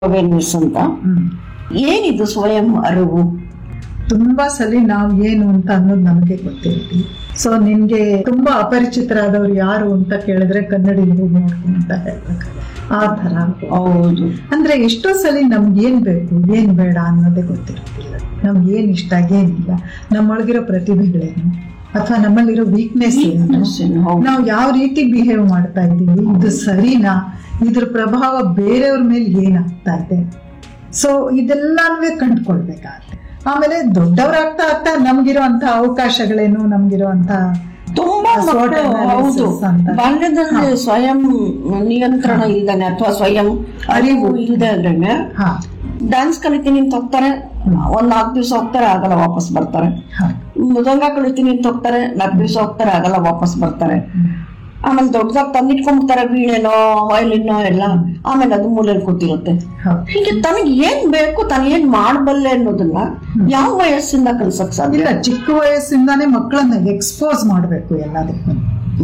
Awareness ಅಂತ ಹ್ಮ್ ಏನಿದು ಸ್ವಯಂ ಅರಿವು ತುಂಬಾ ಸಲ ನಾವು ಏನು ಅಂತ ಅನ್ನೋದು ನಮಗೆ ಗೊತ್ತಿರ್ತೀವಿ ಸೊ ನಿನ್ಗೆ ತುಂಬಾ ಅಪರಿಚಿತರಾದವ್ರು ಯಾರು ಅಂತ ಕೇಳಿದ್ರೆ ಕನ್ನಡಿ ಹೋಗಿ ನೋಡ್ಕೊ ಅಂತ ಹೇಳ್ಬೇಕು ಆ ತರ ಹೌದು ಅಂದ್ರೆ ಎಷ್ಟೋ ಸಲ ನಮ್ಗೆ ಏನ್ ಬೇಕು ಏನ್ ಬೇಡ ಅನ್ನೋದೇ ಗೊತ್ತಿರ್ತಿಲ್ಲ ನಮ್ಗೆ ಏನ್ ಇಷ್ಟ ಏನಿಲ್ಲ ನಮ್ಮೊಳಗಿರೋ ಪ್ರತಿಭೆಗಳೇನು ಅಥವಾ ನಮ್ಮಲ್ಲಿರೋ ವೀಕ್ನೆಸ್ ಏನು Weakness ಏನು, ಹೌದು. ನಾವು ಯಾವ ರೀತಿ ಬಿಹೇವ್ ಮಾಡ್ತಾ ಇದ್ದೀವಿ ಇದು ಸರಿನಾ ಇದ್ರ ಪ್ರಭಾವ ಬೇರೆಯವ್ರ ಮೇಲೆ ಏನಾಗ್ತಾ ಇದೆ ಸೊ ಇದೆಲ್ಲಾನು ಕಂಡ್ಕೊಳ್ಬೇಕಾಗತ್ತೆ ಆಮೇಲೆ ದೊಡ್ಡವರಾಗ್ತಾ ಆಗ್ತಾ ನಮ್ಗಿರುವಂತ ಅವಕಾಶಗಳೇನು ನಮ್ಗಿರುವಂತ ತುಂಬಾ SWOT ಮಕ್ಕಳು analysis ಹೌದು ಅಂತ. ಬಾಲ್ಯದಲ್ಲಿ ಸ್ವಯಂ ನಿಯಂತ್ರಣ ಇಲ್ದಾನೆ ಅಥವಾ ಸ್ವಯಂ ಅರಿವು ಇಲ್ದೇ ಹಾ ಡ್ಯಾನ್ಸ್ ಕಲಿತೀನಿ ಅಂತ ಹೋಗ್ತಾರೆ ಒಂದ್ ನಾಲ್ಕು ದಿವಸ ಹೋಗ್ತಾರೆ ಆಗಲ್ಲ ವಾಪಸ್ ಬರ್ತಾರೆ ಹಾ ಮೃದಂಗ ಕಲಿತೀನಿ ಅಂತ ಹೋಗ್ತಾರೆ ನಾಲ್ಕು ದಿವಸ ಹೋಗ್ತಾರೆ ಆಗಲ್ಲ ವಾಪಸ್ ಬರ್ತಾರೆ ಹ್ಮ್. ಆಮೇಲೆ ದೊಡ್ಡದಾಗಿ ತಂದಿಟ್ಕೊಂಡ್ಬಿಡ್ತಾರೆ ವೀಣೆನೋ ವಯಲಿನೋ ಎಲ್ಲ ಆಮೇಲೆ ಅದು ಮೂಲೆಯಲ್ಲಿ ಕೂತಿರುತ್ತೆ ಹೌದು ಹೀಗೆ ತನಗೆ ಏನ್ ಬೇಕು ತಾನು ಏನ್ ಮಾಡಬಲ್ಲೆ ಅನ್ನೋದನ್ನ ಯಾವ ವಯಸ್ಸಿಂದ ಕಲ್ಸಕ್ ಸಾಧ್ಯ ಇಲ್ಲ ಚಿಕ್ಕ ವಯಸ್ಸಿಂದಾನೇ ಮಕ್ಕಳನ್ನ ಎಕ್ಸ್ಪೋಸ್ ಮಾಡಬೇಕು ಎಲ್ಲದಕ್ಕೂ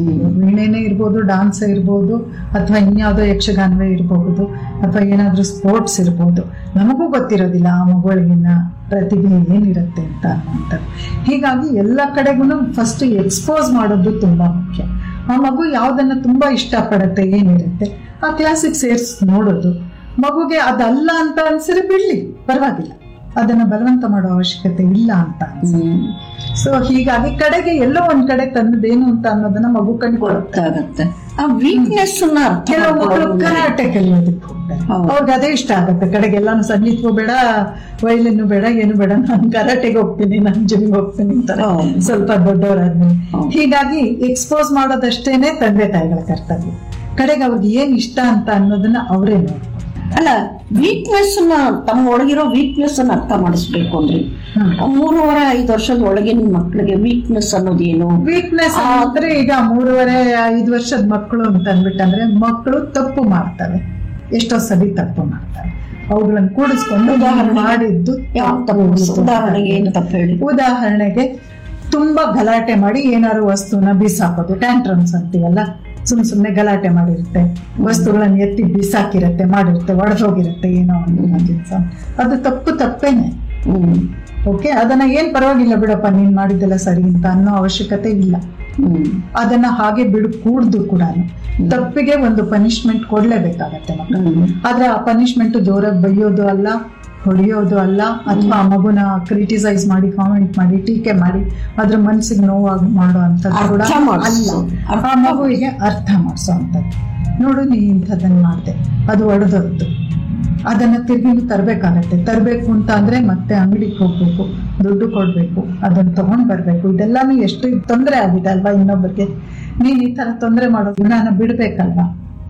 ವೀಣೆನೇ ಇರ್ಬೋದು ಡಾನ್ಸ್ ಇರ್ಬೋದು ಅಥವಾ ಇನ್ಯಾವುದೋ ಯಕ್ಷಗಾನವೇ ಇರಬಹುದು ಅಥವಾ ಏನಾದ್ರೂ ಸ್ಪೋರ್ಟ್ಸ್ ಇರ್ಬೋದು ನಮಗೂ ಗೊತ್ತಿರೋದಿಲ್ಲ ಆ ಮಗುಳಿಗಿನ ಪ್ರತಿಭೆ ಏನಿರುತ್ತೆ ಅಂತ ಅನ್ನುವಂಥದ್ದು ಹೀಗಾಗಿ ಎಲ್ಲ ಕಡೆಗೂ ಫಸ್ಟ್ ಎಕ್ಸ್ಪೋಸ್ ಮಾಡೋದು ತುಂಬಾ ಮುಖ್ಯ ಆ ಮಗು ಯಾವ್ದನ್ನ ತುಂಬಾ ಇಷ್ಟಪಡುತ್ತೆ ಏನಿರುತ್ತೆ ಆ ಕ್ಲಾಸಿಗೆ ಸೇರ್ಸ್ ನೋಡೋದು ಮಗುಗೆ ಅದಲ್ಲ ಅಂತ ಅನ್ಸಿದ್ರೆ ಬಿಡ್ಲಿ ಪರವಾಗಿಲ್ಲ ಅದನ್ನ ಬಲವಂತ ಮಾಡೋ ಅವಶ್ಯಕತೆ ಇಲ್ಲ ಅಂತ ಅನ್ಸುತ್ತೆ. ಸೊ ಹೀಗಾಗಿ ಕಡೆಗೆ ಎಲ್ಲೋ ಒಂದ್ ಕಡೆ ತನ್ನದೇನು ಅಂತ ಅನ್ನೋದನ್ನ ಮಗು ಕಂಡುಕೊಳ್ಳುತ್ತೆ ಗೊತ್ತಾಗತ್ತೆ ಆ ವೀಕ್ನೆಸ್ ನ ಅರ್ಥ ಕೆಲವು ಮಕ್ಕಳು ಮಾಡ್ಕೊಳ್ಳೋದು ಕರಾಟೆ ಕಲಿಯೋದಕ್ಕೆ ಹೋಗ್ತಾರೆ ಹೌದು. ಅವ್ರಿಗೆ ಅದೇ ಇಷ್ಟ ಆಗುತ್ತೆ ಕಡೆಗೆ ಎಲ್ಲಾನು ಸಂಗೀತವೂ ಬೇಡ ವಯಲಿನ್ನು ಬೇಡ ಏನು ಬೇಡ ನಾನು ಕರಾಟೆಗೆ ಹೋಗ್ತೀನಿ ನಾನು ಜಿಮ್ಗೆ ಹೋಗ್ತೀನಿ ಅಂತಾರೆ ಹೌದು. ಸ್ವಲ್ಪ ದೊಡ್ಡವರಾದ್ಮೇಲೆ ಹೌದು. ಹೀಗಾಗಿ ಎಕ್ಸ್ಪೋಸ್ ಮಾಡೋದಷ್ಟೇನೆ ತಂದೆ ತಾಯಿಗಳ ಕರ್ತವ್ಯ ಕಡೆಗೆ ಅವ್ರಿಗೆ ಏನ್ ಇಷ್ಟ ಅಂತ ಅನ್ನೋದನ್ನ ಅವರೇ ನೋಡ್ತಾರೆ ಅಲ್ಲ ವೀಕ್ನೆಸ್ ನ ತಮ್ಮ ಒಳಗಿರೋ ವೀಕ್ನೆಸ್ ಅನ್ನ ಅರ್ಥ ಮಾಡಿಸ್ಬೇಕು ಅಂದ್ರೆ ಹ್ಮ್. ಮೂರುವರೆ ಐದು ವರ್ಷದ ಒಳಗಿನ ಮಕ್ಕಳಿಗೆ ವೀಕ್ನೆಸ್ ಅನ್ನೋದೇನು ವೀಕ್ನೆಸ್ ಅಂದ್ರೆ ಈಗ ಮೂರುವರೆ ಐದು ವರ್ಷದ ಮಕ್ಕಳು ಅಂತ ಅಂದ್ಬಿಟ್ಟಂದ್ರೆ ಮಕ್ಕಳು ತಪ್ಪು ಮಾಡ್ತವೆ ಎಷ್ಟೋ ಸರಿ ತಪ್ಪು ಮಾಡ್ತವೆ ಅವುಗಳನ್ನ ಕೂಡಿಸ್ಕೊಂಡು ಉದಾಹರಣೆಗೆ? ಮಾಡಿದ್ದು ಯಾವ ತಪ್ಪು ತಪ್ಪು ಅಂತ ಉದಾಹರಣೆಗೆ ಏನು ತಪ್ಪು ಹೇಳಿ ಉದಾಹರಣೆಗೆ ತುಂಬಾ ಗಲಾಟೆ ಮಾಡಿ ಏನಾದ್ರು ವಸ್ತುನ ಬಿಸಾಕೋದು ಟ್ಯಾಂಟ್ರಮ್ಸ್ ಅಂತೀವಲ್ಲ ಸುಮ್ ಸುಮ್ನೆ ಗಲಾಟೆ ಮಾಡಿರುತ್ತೆ ವಸ್ತುಗಳನ್ನ ಎತ್ತಿ ಬಿಸಾಕಿರುತ್ತೆ ಮಾಡಿರುತ್ತೆ ಒಡೆದೋಗಿರುತ್ತೆ ಏನೋ ಒಂದು ಕೆಲಸ ಅದು ತಪ್ಪು ತಪ್ಪೇನೆ ಹ್ಮ್ ಓಕೆ ಅದನ್ನ ಏನ್ ಪರವಾಗಿಲ್ಲ ಬಿಡಪ್ಪ ನೀನ್ ಮಾಡಿದ್ದೆಲ್ಲ ಸರಿ ಅಂತ ಅನ್ನೋ ಅವಶ್ಯಕತೆ ಇಲ್ಲ ಹ್ಮ್ ಅದನ್ನ ಹಾಗೆ ಬಿಡು ಕೂಡ್ದು ಕೂಡ ತಪ್ಪಿಗೆ ಒಂದು ಪನಿಷ್ಮೆಂಟ್ ಕೊಡ್ಲೇಬೇಕಾಗತ್ತೆ ಮಕ್ಕಳು ಹ್ಮ್ ಆದ್ರೆ ಆ ಪನಿಷ್ಮೆಂಟ್ ಜೋರಾಗಿ ಬೈಯೋದು ಅಲ್ಲ ಹೊಡೆಯೋದು ಅಲ್ಲ ಅಥವಾ ಆ ಮಗುನ ಕ್ರಿಟಿಸೈಸ್ ಮಾಡಿ ಕಾಮೆಂಟ್ ಮಾಡಿ ಟೀಕೆ ಮಾಡಿ ಅದ್ರ ಮನ್ಸಿಗೆ ನೋವಾಗಿ ಮಾಡೋ ಅಂತದ್ದು ಕೂಡ ಅರ್ಥ ಅಲ್ಲ ಮಾಡ್ಸು. ಆ ಮಗುವಿಗೆ ಅರ್ಥ ಮಾಡಿಸೋ ಅಂತದ್ದು ನೋಡು ನೀ ಇಂಥದ್ದನ್ನ ಮಾಡ್ದೆ ಅದು ಒಡೆದೋಯ್ತು ಅದನ್ನ ತಿರ್ಗಿನೂ ತರಬೇಕಾಗತ್ತೆ ತರಬೇಕು ಅಂತ ಅಂದ್ರೆ ಮತ್ತೆ ಅಂಗಡಿಗೆ ಹೋಗ್ಬೇಕು ದುಡ್ಡು ಕೊಡ್ಬೇಕು ಅದನ್ನ ತಗೊಂಡ್ ಬರ್ಬೇಕು ಇದೆಲ್ಲಾನು ಎಷ್ಟು ತೊಂದರೆ ಆಗಿದೆ ಅಲ್ವಾ ಇನ್ನೊಬ್ಬರಿಗೆ ನೀನ್ ಈ ತರ ತೊಂದರೆ ಮಾಡೋ ಗುಣನ ಬಿಡ್ಬೇಕಲ್ವಾ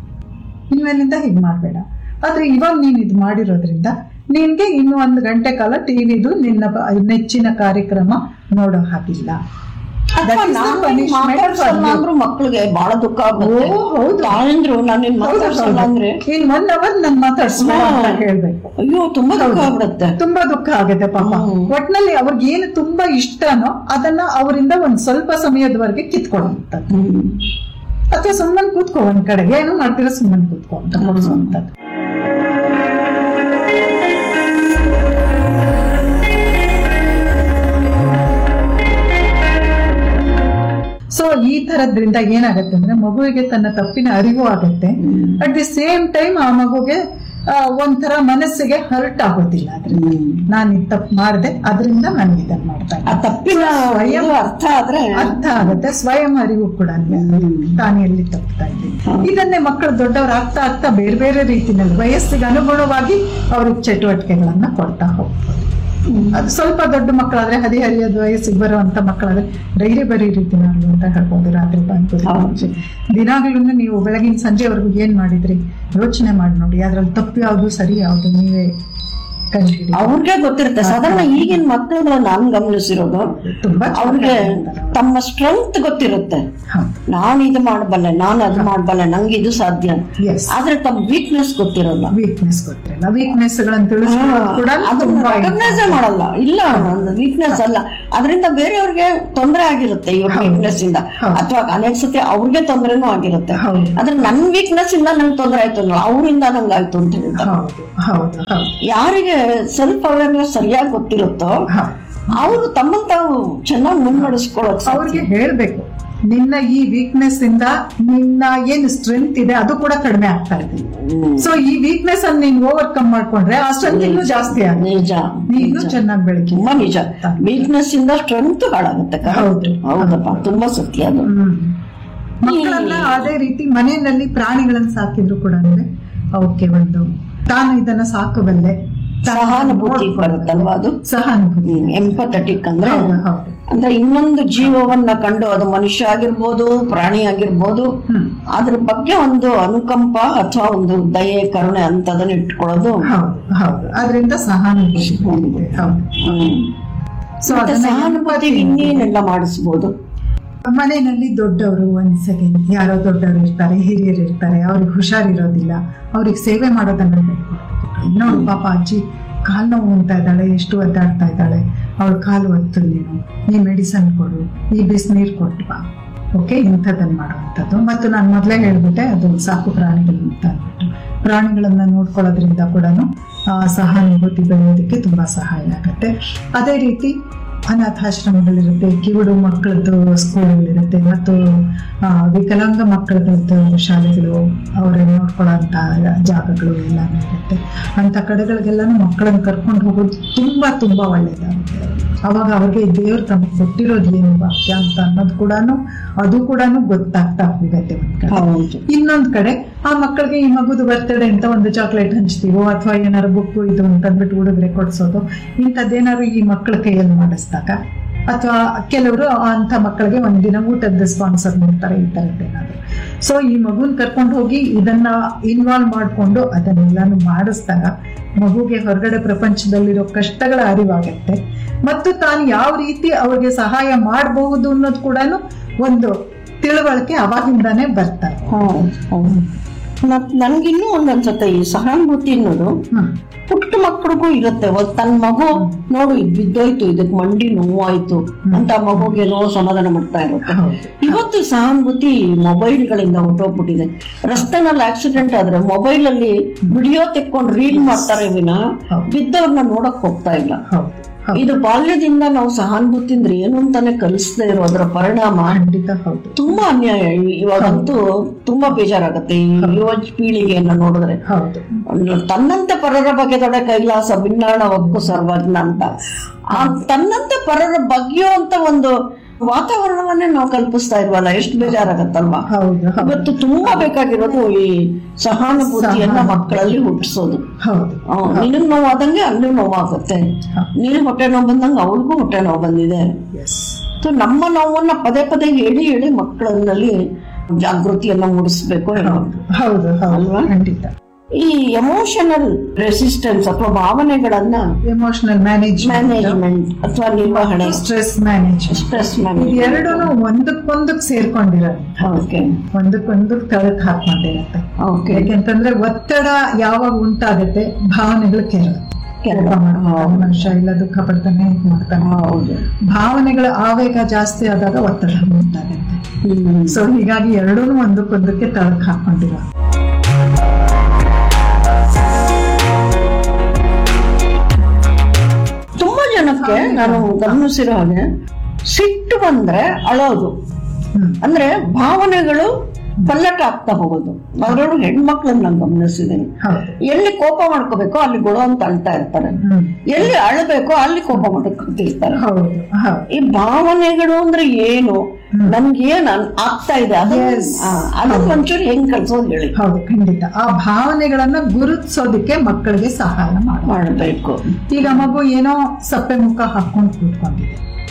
ಇನ್ಮೇಲಿಂದ ಹೀಗ್ ಮಾಡ್ಬೇಡ ಆದ್ರೆ ಇವಾಗ ನೀನ್ ಇದು ಮಾಡಿರೋದ್ರಿಂದ ನಿನ್ಗೆ ಇನ್ನು ಒಂದು ಗಂಟೆ ಕಾಲ ಟಿವಿದು ನಿನ್ನ ಬ- ನೆಚ್ಚಿನ ಕಾರ್ಯಕ್ರಮ ನೋಡೋ ಹಾಗಿಲ್ಲ That ಅಥವಾ is the ನಾನು punishment for ಮಾತಾಡ್ಸಲ್ಲ you. ಅಂದ್ರೂ ಮಕ್ಕಳಿಗೆ ಬಹಳ ದುಃಖ ಆಗುತ್ತೆ ಓ, ಹೌದು. ತಾಯಂದ್ರು ನಾನು ನಿನ್ ಹೌದು, ಮಾತಾಡ್ಸಲ್ಲ ಹೌದು. ಅಂದ್ರೆ ಇನ್ ಒನ್ ಅವರ್ ನನ್ ಮಾತಾಡ್ಸ್ಬೇಡ ಅಂತ ಹೇಳ್ಬೇಕು ಅಯ್ಯೋ ತುಂಬಾ ದುಃಖ ಹೌದು. ಆಗ್ಬಿಡುತ್ತೆ ತುಂಬಾ ದುಃಖ ಆಗುತ್ತೆ ಪಾಪ ಹ್ಮ್. ಒಟ್ನಲ್ಲಿ ಅವ್ರಿಗೆ ಏನು ತುಂಬಾ ಇಷ್ಟನೋ ಅದನ್ನ ಅವರಿಂದ ಒಂದ್ ಸ್ವಲ್ಪ ಸಮಯದವರೆಗೆ ಕಿತ್ಕೊಳ್ಳುವಂಥದ್ದು ಹ್ಮ್ ಅಥವಾ ಸುಮ್ಮನೆ ಕೂತ್ಕೋ ಒಂದ್ ಕಡೆ ಏನು ಮಾಡ್ತೀರಾ ಸುಮ್ಮನೆ ಕೂತ್ಕೋ ಅಂತ ಕೊಡ್ಸುವಂಥದ್ದು ಸೊ ಈ ತರದ್ರಿಂದ ಏನಾಗತ್ತೆ ಅಂದ್ರೆ ಮಗುವಿಗೆ ತನ್ನ ತಪ್ಪಿನ ಅರಿವು ಆಗತ್ತೆ ಅಟ್ ದಿ ಸೇಮ್ ಟೈಮ್ ಆ ಮಗುಗೆ ಆ, ಒಂಥರ ಮನಸ್ಸಿಗೆ ಹರ್ಟ್ ಆಗೋದಿಲ್ಲ ಅದ್ರಿಂದ ಹ್ಮ್. ನಾನು ಇದು ತಪ್ಪು ಮಾಡಿದೆ ಅದರಿಂದ ನನಗೆ ಇದನ್ನ ಮಾಡ್ತಾ ಆ ಇದ್ದೀನಿ ತಪ್ಪಿನ ಸ್ವಯಂ ಇದು ಅರ್ಥ ಆದ್ರೆ ಅರ್ಥ ಆಗುತ್ತೆ ಸ್ವಯಂ ಅರಿವು ಕೂಡ ತಾನು ಎಲ್ಲಿ ತಪ್ತಾ ಇದ್ದೀನಿ ಇದನ್ನೇ ಮಕ್ಕಳು ದೊಡ್ಡವರು ಆಗ್ತಾ ಆಗ್ತಾ ಬೇರೆ ಬೇರೆ ರೀತಿನಲ್ಲಿ ವಯಸ್ಸಿಗೆ ಅನುಗುಣವಾಗಿ ಅವ್ರಿಗೆ ಚಟುವಟಿಕೆಗಳನ್ನ ಕೊಡ್ತಾ ಹೋಗ್ತಾರೆ ಅದು ಸ್ವಲ್ಪ ದೊಡ್ಡ ಮಕ್ಕಳಾದ್ರೆ ಹದಿಹರಿಯದ ವಯಸ್ಸಿಗೆ ಬರುವಂತ ಮಕ್ಕಳಾದ್ರೆ ಡೈಲಿ ಬರೀ ರೀತಿನಲ್ಲಿ ಅಂತ ಹೇಳ್ಬೋದು ರಾತ್ರಿ ಪಾನಿಪುರಿ ಹೌದು. ದಿನಾಗ್ಲೂ ನೀವು ಬೆಳಗಿನ ಸಂಜೆವರೆಗೂ ಏನ್ ಮಾಡಿದ್ರಿ ಯೋಚನೆ ಮಾಡಿ ನೋಡಿ ಅದ್ರಲ್ಲಿ ತಪ್ಪು ಯಾವುದು ಸರಿ ಯಾವುದು ನೀವೇ ಕಂಡುಹಿಡಿ ಅವ್ರಿಗೆ ಗೊತ್ತಿರುತ್ತೆ ಸಾಧಾರಣ ಈಗಿನ ಮಕ್ಕಳು ನಾನ್ ಗಮನಿಸಿರೋದು ತುಂಬಾ ಅವ್ರಿಗೆ ತಮ್ಮ ಸ್ಟ್ರೆಂತ್ ಗೊತ್ತಿರುತ್ತೆ ನಾನ್ ಇದು ಮಾಡಬಲ್ಲೆ ನಾನ್ ಅದು ಮಾಡಬಲ್ಲೆ ನಂಗೆ ಇದು ಸಾಧ್ಯ ಎಸ್ ಆದ್ರೆ ತಮ್ಮ ವೀಕ್ನೆಸ್ ಗೊತ್ತಿರಲ್ಲ ವೀಕ್ನೆಸ್ ಗೊತ್ತಿರಲ್ಲ ವೀಕ್ನೆಸ್ ಗಳನ್ನ ತಿಳಿಸ್ಕೊಳ್ಳೋದು ಕೂಡ ತುಂಬಾ ರೆಕಗ್ನೈಸ್ ಮಾಡಲ್ಲ ಇಲ್ಲ ವೀಕ್ನೆಸ್ ಅಲ್ಲ ಅದರಿಂದ ಬೇರೆಯವ್ರಿಗೆ ತೊಂದರೆ ಆಗಿರುತ್ತೆ ಇವ್ರ ವೀಕ್ನೆಸ್ ಇಂದ ಹೌದು. ಅಥವಾ ಅನೇಕ ಸತಿ ಅವ್ರಿಗೆ ತೊಂದರೆನೂ ಆಗಿರುತ್ತೆ ಹೌದು. ಆದ್ರೆ ನನ್ ವೀಕ್ನೆಸ್ ಇಂದ ನಂಗೆ ತೊಂದರೆ ಆಯ್ತು ಅನ್ನೋ ಅವರಿಂದ ನಂಗೆ ಆಯ್ತು ಅಂತ ಹೇಳ್ತಾರೆ ಹೌದು ಹೌದು ಹೌದು ಯಾರಿಗೆ ಸೆಲ್ಫ್ ಅವೇರ್ನೆಸ್ ಸರಿಯಾಗಿ ಗೊತ್ತಿರುತ್ತೋ ಹೌದು ಅವರು ತಮ್ಮನ್ನ ತಾವು ಚೆನ್ನಾಗಿ ಮುನ್ನಡೆಸ್ಕೊಳ್ಳೋಕ್ ಸಾಧ್ಯ. ಅವ್ರಿಗೆ ಹೇಳ್ಬೇಕು ನಿನ್ನ ಈ ವೀಕ್ನೆಸ್ ಇಂದ ನಿನ್ನ ಏನು ಸ್ಟ್ರೆಂತ್ ಇದೆ ಅದು ಕೂಡ ಕಡಿಮೆ ಆಗ್ತಾ ಇದೆ ಹ್ಮ್. ಸೊ ಈ ವೀಕ್ನೆಸ್ ಅನ್ನು ನೀನು ಓವರ್ಕಮ್ ಮಾಡ್ಕೊಂಡ್ರೆ ಆ ಸ್ಟ್ರೆಂತ್ ಇನ್ನೂ ಜಾಸ್ತಿ ಆಗುತ್ತೆ ನಿಜ ನೀನು ಚೆನ್ನಾಗಿ ಬೆಳಕಿ ತುಂಬಾ ನಿಜ ವೀಕ್ನೆಸ್ ಇಂದ ಸ್ಟ್ರೆಂತ್ ಹಾಳಾಗುತ್ತೆ correct. ಹೌದು. ಹೌದಪ್ಪ ತುಂಬಾ ಸತ್ಯ ಅದು ಹ್ಮ್. ಮಕ್ಕಳನ್ನ ಅದೇ ರೀತಿ ಮನೆಯಲ್ಲಿ ಪ್ರಾಣಿಗಳನ್ನ ಸಾಕಿದ್ರು ಕೂಡ ಅಂದ್ರೆ ಅವಕ್ಕೆ ಒಂದು ತಾನು ಇದನ್ನ ಸಾಕಬಲ್ಲೆ ತಾನು ಸಹಾನುಭೂತಿ ನೋಡ್ಕೊಳ್ಳಬಲ್ಲೆ. ಬರುತ್ತಲ್ವಾ ಅದು ಸಹಾನುಭೂತಿ ಎಂಪಥೆಟಿಕ್ ಅಂದ್ರೆ ಹೌದು ಹೌದು ಅಂದ್ರೆ ಇನ್ನೊಂದು ಜೀವವನ್ನ ಕಂಡು ಅದು ಮನುಷ್ಯ ಆಗಿರ್ಬೋದು ಪ್ರಾಣಿ ಆಗಿರ್ಬೋದು ಹ್ಮ್ ಅದ್ರ ಬಗ್ಗೆ ಒಂದು ಅನುಕಂಪ ಅಥವಾ ಒಂದು ದಯೆ ಕರುಣೆ ಅಂತದನ್ನ ಇಟ್ಕೊಳ್ಳೋದು ಹೌದು ಹೌದು ಅದರಿಂದ ಸಹಾನುಭೂತಿ ಬಂದಿದೆ ಹೌದು ಹ್ಮ್. ಸೊ ಮತ್ತೆ ಅದನ್ನ ಸಹಾನುಭೂತಿ ಇನ್ನೇನೆಲ್ಲ ಮಾಡಿಸ್ಬೋದು ಮನೆಯಲ್ಲಿ ದೊಡ್ಡವರು ಒಂದ್ ಸೆಕೆಂಡ್ ಯಾರೋ ದೊಡ್ಡವರು ಇರ್ತಾರೆ ಹಿರಿಯರು ಇರ್ತಾರೆ ಅವ್ರಿಗೆ ಹುಷಾರಿರೋದಿಲ್ಲ ಅವ್ರಿಗೆ ಸೇವೆ ಮಾಡೋದನ್ನ ಹೇಳ್ಕೊಡ್ಬೇಕು ನೋಡು ಪಾಪ ಅಜ್ಜಿ ಕಾಲ್ ನೋವು ಅಂತ ಇದ್ದಾಳೆ ಎಷ್ಟು ಒದ್ದಾಡ್ತಾ ಇದ್ದಾಳೆ ಅವಳ ಕಾಲು ಒತ್ತು ನೀನು ಈ ಮೆಡಿಸನ್ ಕೊಡು ಈ ಬಿಸಿನೀರು ಕೊಟ್ವಾ ಓಕೆ ಇಂಥದ್ದನ್ನ ಮಾಡುವಂಥದ್ದು ಮತ್ತು ನಾನು ಮೊದಲೇ ಹೇಳ್ಬಿಟ್ಟೆ ಅದು ಸಾಕು ಪ್ರಾಣಿಗಳು ಅಂತ ಅಂದ್ಬಿಟ್ಟು ಪ್ರಾಣಿಗಳನ್ನ ನೋಡ್ಕೊಳ್ಳೋದ್ರಿಂದ ಕೂಡ ಸಹಾನುಭೂತಿ ಬೆಳೆಯೋದಕ್ಕೆ ತುಂಬಾ ಸಹಾಯ ಆಗುತ್ತೆ ಅದೇ ರೀತಿ ಅನಾಥಾಶ್ರಮಗಳಿರುತ್ತೆ ಕಿವುಡು ಮಕ್ಕಳದ್ದು ಸ್ಕೂಲ್ಗಳಿರುತ್ತೆ ಮತ್ತು ಆ, ವಿಕಲಾಂಗ ಮಕ್ಕಳದ್ದು ಶಾಲೆಗಳು ಅವರನ್ನು ನೋಡ್ಕೊಳ್ಳೋಂಥ ಜಾಗಗಳು ಎಲ್ಲಾನು ಇರುತ್ತೆ ಅಂಥ ಕಡೆಗಳಿಗೆಲ್ಲಾನು ಮಕ್ಕಳನ್ನ ಕರ್ಕೊಂಡು ಹೋಗೋದು ತುಂಬಾ ತುಂಬಾ ಒಳ್ಳೇದಾಗುತ್ತೆ ಅವಾಗ ಅವ್ರಿಗೆ ದೇವ್ರು ತಮಗೆ ಕೊಟ್ಟಿರೋದು ಏನು ವಾಕ್ಯ ಅಂತ ಅನ್ನೋದು ಕೂಡ ಅದು ಕೂಡ ಗೊತ್ತಾಗ್ತಾ ಹೋಗುತ್ತೆ ಒಂದ್ ಕಡೆ ಹೌದು ಇನ್ನೊಂದ್ ಕಡೆ ಆ ಮಕ್ಕಳಿಗೆ ಈ ಮಗುದು ಬರ್ತಡೇ ಅಂತ ಒಂದು ಚಾಕ್ಲೇಟ್ ಹಂಚ್ತೀವೋ ಅಥವಾ ಏನಾರು ಬುಕ್ಕು ಇದು ಅಂತಂದ್ಬಿಟ್ಟು ಹುಡುಗರೆ ಕೊಡ್ಸೋದು ಇಂಥದ್ದೇನಾದ್ರು ಈ ಮಕ್ಕಳ ಕೈಯಲ್ಲಿ ಮಾಡಿಸ್ದಾಗ ಅಥವಾ ಕೆಲವರು ಅಂತ ಮಕ್ಕಳಿಗೆ ಒಂದಿನ ಊಟದ ಸ್ಪಾನ್ಸರ್ ಮಾಡ್ತಾರೆ ಈ ಥರದ್ದೇನಾದ್ರು ಸೊ ಈ ಮಗುನ್ ಕರ್ಕೊಂಡು ಹೋಗಿ ಇದನ್ನ ಇನ್ವಾಲ್ವ್ ಮಾಡಿಕೊಂಡು ಅದನ್ನೆಲ್ಲಾನು ಮಾಡಿಸಿದಾಗ ಮಗುಗೆ ಹೊರಗಡೆ ಪ್ರಪಂಚದಲ್ಲಿರೋ ಕಷ್ಟಗಳ ಅರಿವಾಗತ್ತೆ ಮತ್ತು ತಾನು ಯಾವ ರೀತಿ ಅವ್ರಿಗೆ ಸಹಾಯ ಮಾಡಬಹುದು ಅನ್ನೋದು ಕೂಡ ಒಂದು ತಿಳುವಳಿಕೆ ಅವಾಗಿಂದಾನೇ ಬರ್ತಾರೆ ಹೌದು ಹೌದು ಮತ್ ನನ್ಗಿನ್ನೂ ಒಂದ್ ಅನ್ಸುತ್ತೆ ಈ ಸಹಾನುಭೂತಿ ಅನ್ನೋದು ಹ್ಮ್ ಪುಟ್ಟ ಮಕ್ಕಳಿಗೂ ಇರುತ್ತೆ ಒಂದ್ ತನ್ನ ಮಗು ನೋಡು ಇದ್ ಬಿದ್ದೋಯ್ತು ಇದಕ್ ಮಂಡಿ ನೋವಾಯ್ತು ಅಂತ ಮಗುಗೆ ನೋವು ಸಮಾಧಾನ ಮಾಡ್ತಾ ಇರುತ್ತೆ ಹೌದು. ಇವತ್ತು ಸಹಾನುಭೂತಿ ಮೊಬೈಲ್ಗಳಿಂದ ಹೊಟ್ಟೋಗ್ಬಿಟ್ಟಿದೆ ರಸ್ತೆನಲ್ಲಿ ಆಕ್ಸಿಡೆಂಟ್ ಆದ್ರೆ ಮೊಬೈಲ್ ಅಲ್ಲಿ ವಿಡಿಯೋ ತೆಕ್ಕೊಂಡು ರೀಲ್ ಮಾಡ್ತಾರೆ ವಿನ ಹೌದು. ಬಿದ್ದವ್ರನ್ನ ನೋಡಕ್ ಹೋಗ್ತಾ ಇಲ್ಲ ಹೌದು ಹೌದು ಇದು ಬಾಲ್ಯದಿಂದ ನಾವು ಸಹಾನುಭೂತಿ ಅಂದ್ರೆ ಏನು ಅಂತಾನೆ ಕಲಿಸದೇ ಇರೋದ್ರ ಪರಿಣಾಮ ಖಂಡಿತ ಹೌದು ತುಂಬಾ ಅನ್ಯಾಯ ಇ- ಇವಾಗಂತೂ ತುಂಬಾ ಬೇಜಾರಾಗತ್ತೆ ಈ ಯುವ ಪೀಳಿಗೆಯನ್ನ ನೋಡಿದ್ರೆ ಹೌದು ತನ್ನಂತೆ ಪರರ ಬಗೆದೊಡೆ ಕೈಲಾಸ ಭಿನ್ನಾಣ ಒಕ್ಕು ಸರ್ವಜ್ಞ ಅಂತ ಆ ತನ್ನಂತೆ ಪರರ ಬಗ್ಗೆಯೋ ಅಂತ ಒಂದು ವಾತಾವರಣವನ್ನೇ ನಾವು ಕಲ್ಪಿಸ್ತಾ ಇಲ್ವಲ್ಲ ಎಷ್ಟು ಬೇಜಾರಾಗತ್ತಲ್ವಾ ಹೌದು ಹೌದು ಇವತ್ತು ತುಂಬಾ ಬೇಕಾಗಿರೋದು ಈ ಸಹಾನುಭೂತಿಯನ್ನ ಮಕ್ಕಳಲ್ಲಿ ಹುಟ್ಟಿಸೋದು ಹೌದು ನಿನಗ್ ನೋವಾದಂಗೆ ಅಲ್ಲಿ ನೋವಾಗುತ್ತೆ ನೀನು ಹೊಟ್ಟೆ ನೋವು ಬಂದಂಗೆ ಅವಳಿಗೂ ಹೊಟ್ಟೆ ನೋವು ಬಂದಿದೆ ಎಸ್ ಸೊ ನಮ್ಮ ನೋವನ್ನ ಪದೇ ಪದೇ ಹೇಳಿ ಹೇಳಿ ಮಕ್ಕಳಲ್ಲಿ ಜಾಗೃತಿಯನ್ನ ಮೂಡಿಸ್ಬೇಕು ಹೌದು ಹೌದು ಹೌದು ಅಲ್ವಾ? ಖಂಡಿತ ಈ ಎಮೋಷನಲ್ ರೆಸಿಸ್ಟೆನ್ಸ್ ಅಥವಾ ಭಾವನೆಗಳನ್ನ ಎಮೋಷನಲ್ ಮ್ಯಾನೇಜ್ಮೆಂಟ್ ಮ್ಯಾನೇಜ್ಮೆಂಟ್ ಅಥವಾ ನಿರ್ವಹಣೆ ಸ್ಟ್ರೆಸ್ ಮ್ಯಾನೇಜ್ಮೆಂಟ್ ಸ್ಟ್ರೆಸ್ ಇದು ಮ್ಯಾನೇಜ್ಮೆಂಟ್ ಎರಡೂ ಒಂದಕ್ಕೊಂದಕ್ಕೆ ಸೇರ್ಕೊಂಡಿರೋದು ಓಕೆ ಒಂದಕ್ಕೊಂದಕ್ಕೆ ತಳಕ್ ಹಾಕೊಂಡಿರತ್ತೆ ಓಕೆ ಯಾಕೆಂತಂದ್ರೆ ಒತ್ತಡ ಯಾವಾಗ ಉಂಟಾಗತ್ತೆ ಭಾವನೆಗಳು ಕೆರಳ ಕೋಪ ಮಾಡ್ತಾನೆ ಮನುಷ್ಯ ಇಲ್ಲ ದುಃಖ ಪಡ್ತಾನೆ ಇದ್ ಮಾಡ್ತಾನೆ ಹೌದು ಭಾವನೆಗಳ ಆವೇಗ ಜಾಸ್ತಿ ಆದಾಗ ಒತ್ತಡ ಉಂಟಾಗತ್ತೆ ಹ್ಮ್. ಸೊ ಹೀಗಾಗಿ ಎರಡೂ ಒಂದಕ್ಕೊಂದಕ್ಕೆ ತಳಕ್ ಹಾಕೊಂಡಿರೋ ತುಂಬಾ ಜನಕ್ಕೆ ನಾನು ಗಮನಿಸಿರೋ ಹಾಗೆ ಸಿಟ್ಟು ಬಂದ್ರೆ ಅಳೋದು ಹ್ಮ್ ಅಂದ್ರೆ ಭಾವನೆಗಳು ಪಲ್ಲಟ ಆಗ್ತಾ ಹೋಗೋದು ಅದರಲ್ಲೂ ಹೆಣ್ಮಕ್ಳನ್ನ ನಾನು ಗಮನಿಸಿದ್ದೀನಿ ಹೌದು ಎಲ್ಲಿ ಕೋಪ ಮಾಡ್ಕೋಬೇಕೋ ಅಲ್ಲಿ ಗೊಳೋ ಅಂತ ಅಳ್ತಾ ಇರ್ತಾರೆ ಹ್ಮ್ ಎಲ್ಲಿ ಅಳಬೇಕೋ ಅಲ್ಲಿ ಕೋಪ ಮಾಡ್ಕೊತಿರ್ತಾರೆ ಹೌದು ಹೌದು ಈ ಭಾವನೆಗಳು ಅಂದ್ರೆ ಏನು ನನ್ಗೆ ಏನ್ ಅನ್- ಆಗ್ತಾ ಇದೆ ಅದನ್ನ Yes. ಆ, ಅದನ್ನ ಒಂಚೂರು ಹೆಂಗ್ ಕಲ್ಸೋದು ಹೇಳಿ ಹೌದು ಖಂಡಿತ ಆ ಭಾವನೆಗಳನ್ನ ಗುರುತಿಸೋದಕ್ಕೆ ಮಕ್ಕಳಿಗೆ ಸಹಾಯ ಮಾಡ ಮಾಡ್ಬೇಕು ಈಗ ಮಗು ಏನೋ ಸಪ್ಪೆ ಮುಖ ಹಾಕೊಂಡು ಕೂತ್ಕೊಂಡಿದೆ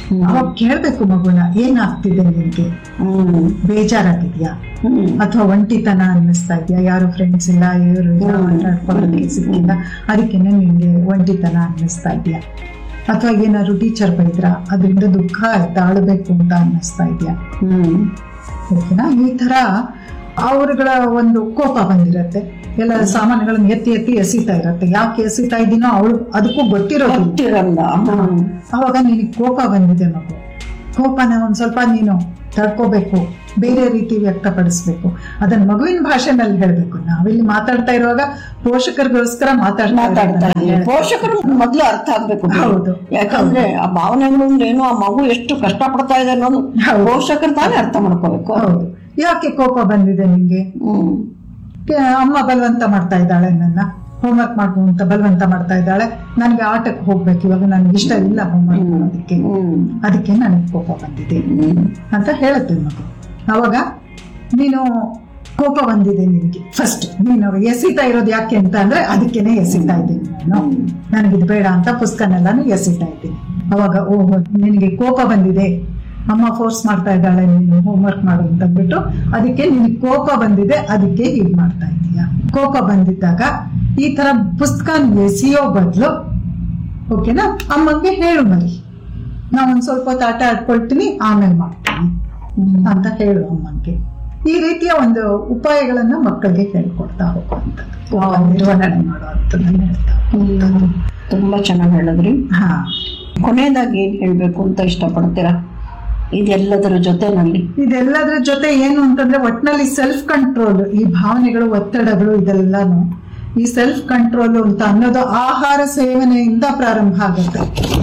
ಅವಾಗ ಕೇಳ್ಬೇಕು ಮಗುನ ಏನಾಗ್ತಿದೆ ನಿನ್ಗೆ ಹ್ಮ್ ಬೇಜಾರಾಗಿದ್ಯಾ ಹ್ಮ್ ಅಥವಾ ಒಂಟಿತನ ಅನ್ನಿಸ್ತಾ ಇದೆಯಾ ಯಾರು ಫ್ರೆಂಡ್ಸ್ ಇಲ್ಲ ಇವರು ಇಲ್ಲ ಮಾತಾಡ್ಕೊಳ್ಳೋಕೆ ಸಿಕ್ಕಿಲ್ಲ ಅದಕ್ಕೇನೆ ನಿನ್ಗೆ ಒಂಟಿತನ ಅನ್ನಿಸ್ತಾ ಇದೆಯಾ ಅಥವಾ ಏನಾದ್ರು ಟೀಚರ್ ಬೈದ್ರ ಅದರಿಂದ ದುಃಖ ತಾಳ್ಬೇಕು ಅಂತ ಅನ್ನಿಸ್ತಾ ಇದೆಯಾ ಹ್ಮ್ ಓಕೆನಾ ಈ ತರ ಅವರುಗಳ ಒಂದು ಕೋಪ ಬಂದಿರತ್ತೆ ಎಲ್ಲ ಸಾಮಾನುಗಳನ್ನ ಎತ್ತಿ ಎತ್ತಿ ಎಸಿತಾ ಇರತ್ತೆ ಯಾಕೆ ಎಸಿತಾ ಇದ್ದೀನೋ ಅವಳು ಅದಕ್ಕೂ ಗೊತ್ತಿರೋದಿಲ್ಲ ಗೊತ್ತಿರಲ್ಲ ಹ್ಮ್ ಅವಾಗ ನಿನಗೆ ಕೋಪ ಬಂದಿದೆ ಮಗು ಕೋಪನ ಒಂದ್ ಸ್ವಲ್ಪ ನೀನು ತಡ್ಕೋಬೇಕು ಬೇರೆ ರೀತಿ ವ್ಯಕ್ತಪಡಿಸ್ಬೇಕು ಅದನ್ನ ಮಗುವಿನ ಭಾಷೆನಲ್ಲಿ ಹೇಳ್ಬೇಕು ನಾವಿಲ್ಲಿ ಮಾತಾಡ್ತಾ ಇರುವಾಗ ಪೋಷಕರಿಗೋಸ್ಕರ ಮಾತಾಡ್ತಾ ಮಾತಾಡ್ತಾ ಇರೋದನ್ನ ಇದ್ದೀವಿ ಹೇಳ್ಬೇಕು. ಪೋಷಕರು ಮೊದ್ಲು ಅರ್ಥ ಆಗ್ಬೇಕು ಹೌದು. ಯಾಕಂದ್ರೆ ಆ ಭಾವನೆಗಳು ಅಂದ್ರೆ ಏನು ಆ ಮಗು ಎಷ್ಟು ಕಷ್ಟ ಪಡ್ತಾ ಇದೆ ಅನ್ನೋದು ಹೌದು. ಪೋಷಕರು ತಾನೇ ಅರ್ಥ ಮಾಡ್ಕೋಬೇಕು ಹೌದು ಯಾಕೆ ಕೋಪ ಬಂದಿದೆ ನಿಂಗೆ ಹ್ಮ್ ಕೆ- ಅಮ್ಮ ಬಲವಂತ ಮಾಡ್ತಾ ಇದ್ದಾಳೆ ನನ್ನ ಹೋಮ್ವರ್ಕ್ ಮಾಡ್ಕೊ ಅಂತ ಬಲವಂತ ಮಾಡ್ತಾ ಇದ್ದಾಳೆ ನನಗೆ ಆಟಕ್ಕೆ ಹೋಗ್ಬೇಕು ಇವಾಗ ನನಗೆ ಇಷ್ಟ ಇಲ್ಲ ಹೋಮ್ವರ್ಕ್ ಮಾಡೋದಕ್ಕೆ ಹ್ಮ್ ಅದಕ್ಕೆ ನನಗೆ ಕೋಪ ಬಂದಿದೆ ಹ್ಮ್ ಅಂತ ಹೇಳುತ್ತೆ ಮಗು ಅವಾಗ ನೀನು ಕೋಪ ಬಂದಿದೆ ನಿನಗೆ ಫಸ್ಟ್ ನೀನು ಎಸಿತಾ ಇರೋದು ಯಾಕೆ ಅಂತ ಅಂದ್ರೆ ಅದಕ್ಕೇನೆ ಎಸಿತಾ ಇದ್ದೀನಿ ನಾನು ನನಗಿದು ಬೇಡ ಅಂತ ಪುಸ್ತಕನೆಲ್ಲಾನು ಎಸಿತಾ ಇದ್ದೀನಿ ಅವಾಗ ಓಹೋ ನಿನಗೆ ಕೋಪ ಬಂದಿದೆ ಅಮ್ಮ ಫೋರ್ಸ್ ಮಾಡ್ತಾ ಇದ್ದಾಳೆ ನೀನು ಹೋಮ್ವರ್ಕ್ ಮಾಡು ಅಂತ ಅಂದ್ಬಿಟ್ಟು ಅದಕ್ಕೆ ನಿನಗೆ ಕೋಪ ಬಂದಿದೆ ಅದಕ್ಕೆ ಹೀಗೆ ಮಾಡ್ತಾ ಇದೀಯ ಕೋಪ ಬಂದಿದ್ದಾಗ ಈ ತರ ಪುಸ್ತಕ ಎಸೆಯೋ ಬದಲು ಓಕೆನಾ ಅಮ್ಮಂಗೆ ಹೇಳು ಮರಿ ನಾ ಒಂದ್ ಸ್ವಲ್ಪ ಹೊತ್ತು ಆಟ ಆಡ್ಕೊಳ್ತೀನಿ ಆಮೇಲೆ ಮಾಡ್ತೀನಿ ಅಂತ ಹೇಳು ಅಮ್ಮಂಗೆ ಈ ರೀತಿಯ ಒಂದು ಉಪಾಯಗಳನ್ನ ಮಕ್ಕಳಿಗೆ ಹೇಳ್ಕೊಡ್ತಾ ಹೋಗುವಂಥದ್ದು ಕೋಪ ನಿರ್ವಹಣೆ ಮಾಡುವಂಥದ್ದನ್ನ ಹೇಳ್ತಾ ಹ್ಮ್. ತುಂಬಾ ಚೆನ್ನಾಗಿ ಹೇಳಿದ್ರಿ ಹಾ ಕೊನೆಯದಾಗಿ ಏನ್ ಹೇಳ್ಬೇಕು ಅಂತ ಇಷ್ಟಪಡ್ತೀರಾ ಇದೆಲ್ಲದರ ಜೊತೆನಲ್ಲಿ ಇದೆಲ್ಲದ್ರ ಜೊತೆ ಏನು ಅಂತಂದ್ರೆ ಒಟ್ನಲ್ಲಿ ಸೆಲ್ಫ್ ಕಂಟ್ರೋಲ್ ಈ ಭಾವನೆಗಳು ಒತ್ತಡಗಳು ಇದೆಲ್ಲಾನು ಈ ಸೆಲ್ಫ್ ಕಂಟ್ರೋಲ್ ಅಂತ ಅನ್ನೋದು ಆಹಾರ ಸೇವನೆಯಿಂದ ಪ್ರಾರಂಭ ಆಗುತ್ತೆ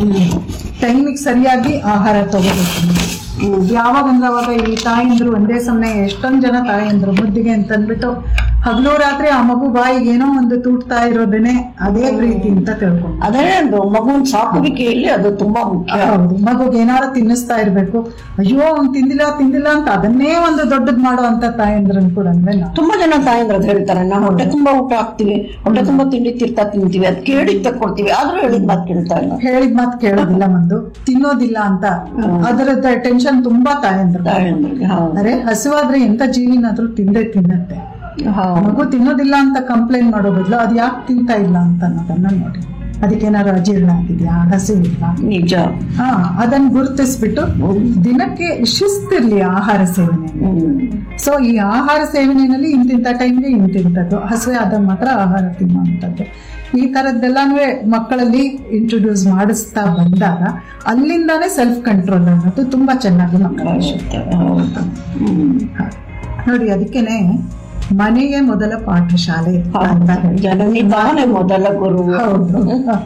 ಟೈಮಿಗೆ ಸರಿಯಾಗಿ ಆಹಾರ ತಗೋಬೇಕು ನೀವು. ಯಾವಾಗ ಅಂದ್ರೆ ಅವಾಗ ಈ ತಾಯಂದ್ರು ಒಂದೇ ಸಮಯ ಎಷ್ಟೊಂದ್ ಜನ ತಾಯಂದ್ರು ಮುದ್ದಿಗೆ ಅಂತ ಅಂದ್ಬಿಟ್ಟು ಹಗಲು ರಾತ್ರಿ ಆ ಮಗು ಬಾಯಿಗೆ ಏನೋ ಒಂದು ತೂಟ್ತಾ ಇರೋದನ್ನೇ ಅದೇ ಪ್ರೀತಿ ಅಂತ ತಿಳ್ಕೊಂಡು ಅದೇ ಒಂದು ಮಗುವಿನ ಸಾಕುವಿಕೆಯಲ್ಲಿ ಅದು ತುಂಬಾ ಮುಖ್ಯ ಹೌದು ಮಗುಗೆ ಏನಾರು ತಿನ್ನಿಸ್ತಾ ಇರ್ಬೇಕು ಅಯ್ಯೋ ಅವ್ನ್ ತಿಂದಿಲ್ಲ ತಿಂದಿಲ್ಲ ಅಂತ ಅದನ್ನೇ ಒಂದು ದೊಡ್ಡದ್ ಮಾಡೋ ಅಂತ ತಾಯಂದ್ರನ್ ಕೂಡ ಅಂದ್ರೆ ನಾವು ತುಂಬಾ ಜನ ತಾಯಂದ್ರ ಹೇಳ್ತಾರೆ ನಾವು ಹೊಟ್ಟೆ ತುಂಬಾ ಊಟ ಹಾಕ್ತಿವಿ ಹೊಟ್ಟೆ ತುಂಬಾ ತಿಂಡಿ ತೀರ್ಥ ತಿಂತೀವಿ ಅದ್ ಕೇಳಿ ತಕ್ಕೊಡ್ತೀವಿ ಆದ್ರೂ ಹೇಳಿದ್ ಮಾತು ಕೇಳ್ತಾ ಇಲ್ಲ ಹೇಳಿದ ಮಾತು ಕೇಳೋದಿಲ್ಲ ಒಂದು ತಿನ್ನೋದಿಲ್ಲ ಅಂತ ಅದರದ ಟೆನ್ಷನ್ ತುಂಬಾ ತಾಯಂದ್ರು ತಾಯಂದ್ರಿಗೆ ಹೌದು ಅರೆ ಹಸುವಾದ್ರೆ ಎಂತ ಜೀವಿನಾದ್ರೂ ತಿಂದೇ ತಿನ್ನತ್ತೆ ಹೌದು ಮಗು ತಿನ್ನೋದಿಲ್ಲ ಅಂತ ಕಂಪ್ಲೇಂಟ್ ಮಾಡೋ ಬದಲು ಅದು ಯಾಕೆ ತಿಂತಾ ಇಲ್ಲ ಅಂತ ಅನ್ನೋದನ್ನ ನೋಡಿ ಅದಕ್ಕೇನಾದ್ರು ಅಜೀರ್ಣ ಆಗಿದ್ಯಾ ಹಸಿವಿಲ್ಲ ನಿಜ ಹಾ ಅದನ್ನ ಗುರುತಿಸ್ಬಿಟ್ಟು ದಿನಕ್ಕೆ ಶಿಸ್ತಿರ್ಲಿ ಆಹಾರ ಸೇವನೆ ಹ್ಮ್ ಸೊ ಈ ಆಹಾರ ಸೇವನೆಯಲ್ಲಿ ಇಂತಿಂತ ಟೈಮ್ಗೆ ಇಂತಿಂತದ್ದು ಹಸಿವೆ ಆದಾಗ ಮಾತ್ರ ಆಹಾರ ತಿನ್ನುವಂಥದ್ದು ಈ ತರದ್ದೆಲ್ಲಾನು ಮಕ್ಕಳಲ್ಲಿ ಇಂಟ್ರೊಡ್ಯೂಸ್ ಮಾಡಿಸ್ತಾ ಬಂದಾಗ ಅಲ್ಲಿಂದಾನೇ ಸೆಲ್ಫ್ ಕಂಟ್ರೋಲ್ ಅನ್ನೋದು ತುಂಬಾ ಚೆನ್ನಾಗಿ ಮಕ್ಕಳ ಬರುತ್ತೆ. ಹೌದು ಹ್ಮ್ ನೋಡಿ ಅದಕ್ಕೇನೆ ಮನೆಯೇ ಮೊದಲ ಪಾಠಶಾಲೆ ಅಂತ ಹೇಳಿ ಜನನಿ ತಾನೇ ಮೊದಲ ಗುರು ಹೌದು